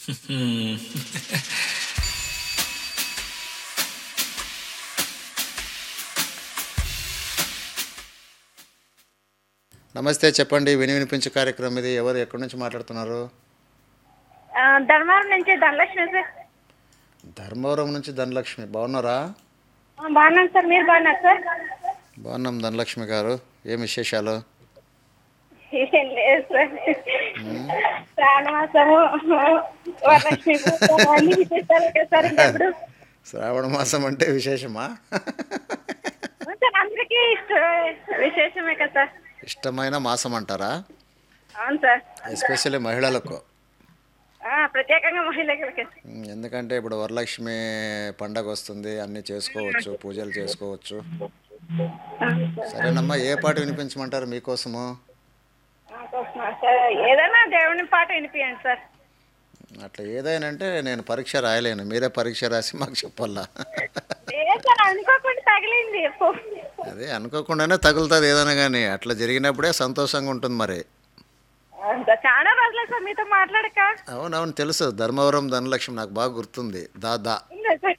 నమస్తే చెప్పండి విని వినిపించే కార్యక్రమం ఇది ఎవరు ఎక్కడి నుంచి మాట్లాడుతున్నారు ఆ, ధర్మవరం నుంచి ధనలక్ష్మి సార్ ధర్మవరం నుంచి ధనలక్ష్మి బాగున్నారా ఆ, బాగున్నాను సార్ మీరు బాగున్నారు సార్ బాగున్నాం ధనలక్ష్మి గారు ఏం విశేషాలు ఏం లేదు సార్ శ్రావణమాసము వరలక్ష్మి పూజ అన్ని విశేషాలు కదా సార్ ఇప్పుడు శ్రావణ మాసం అంటే విశేషమా సార్ అందరికీ ఇష్ట విశేషమే కదా సార్ ఇష్టమైన మాసం అంటారా అవును సార్ ఎస్పెషల్లీ మహిళలకు ఆ, ప్రత్యేకంగా మహిళలకి ఉమ్, ఎందుకంటే ఇప్పుడు వరలక్ష్మి పండగ వస్తుంది అన్నీ చేసుకోవచ్చు పూజలు చేసుకోవచ్చు సరేనమ్మా ఏ పాట వినిపించమంటారు మీకోసము ఆ, కోసమా సార్ ఏదైనా దేవుని పాట వినిపించండి సార్ అట్లా ఏదైనా అంటే నేను పరీక్ష రాయలేను మీరే పరీక్ష రాసి మాకు చెప్పాలా లేదు సార్ అనుకోకుండా తగిలింది పో. అదే అనుకోకుండానే తగులుతుంది ఏదైనా కానీ అట్లా జరిగినప్పుడే సంతోషంగా ఉంటుంది మరి అవును సార్ చాలా రోజులే సార్ మీతో మాట్లాడక అవునవును తెలుసు ధర్మవరం ధనలక్ష్మి నాకు బాగా గుర్తుంది దా దా ఉందా సార్?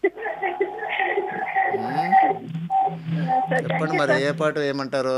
సార్, చెప్పండి మరి ఏ పాట ఏమంటారు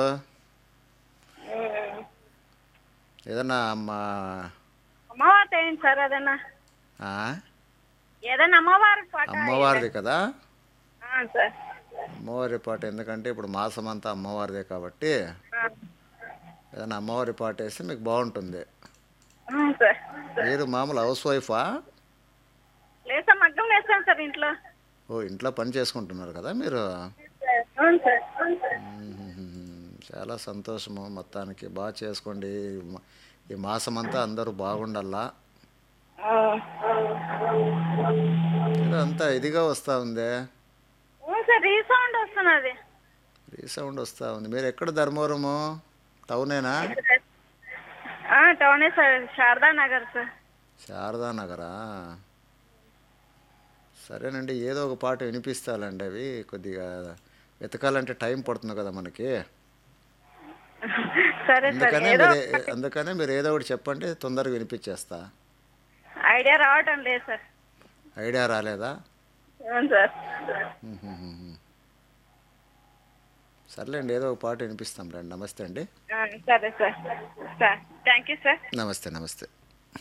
ఏదన్నా మా అమ్మవారితో ఏంటి సార్ అదన్నా ఆ? ఏదైనా అమ్మవారి పాట అమ్మవారిది కదా ఆ, సార్ అమ్మవారి పాట ఎందుకంటే ఇప్పుడు మాసం అంతా అమ్మవారిదే కాబట్టి ఆ, ఏదైనా అమ్మవారి పాట వేస్తే మీకు బాగుంటుంది ఆ, సార్ మీరు మామూలు హౌస్ వైఫా లేదు సార్ మగ్గం వేస్తాను సార్ ఇంట్లో ఓ ఇంట్లో పని చేసుకుంటున్నారు కదా మీరు అవును సార్ అవును సార్ మ్మ్. చాలా సంతోషము మొత్తానికి బాగా చేసుకోండి ఈ మా- ఈ మాసం అంతా అందరూ బాగుండల్లా ఆ, ఏదో అంతా ఇదిగా వస్తూ ఉంది అవును సార్ రీసౌండ్ వస్తున్నది రీసౌండ్ వస్తూ ఉంది మీరు ఎక్కడ ధర్మవరము టౌనేనా ఆ, టౌనే సార్ శారదా నగర్ సార్ శారదా నగరా సరేనండి ఏదో ఒక పాట వినిపిస్తాలండి అవి కొద్దిగా వెతకాలంటే టైం పడుతుంది కదా మనకి సరే సార్ అందుకనే ఏదో మీరు ఏ- అందుకనే మీరు ఏదో ఒకటి చెప్పండి తొందరగా వినిపించేస్తా ఐడియా రావటం లేదు సార్ ఐడియా రాలేదా అవును సార్ మ్మ్. సర్లేండి ఏదో ఒక పాట వినిపిస్తాం రండి నమస్తే అండి ఆ, సరే sir sir thank you sir నమస్తే నమస్తే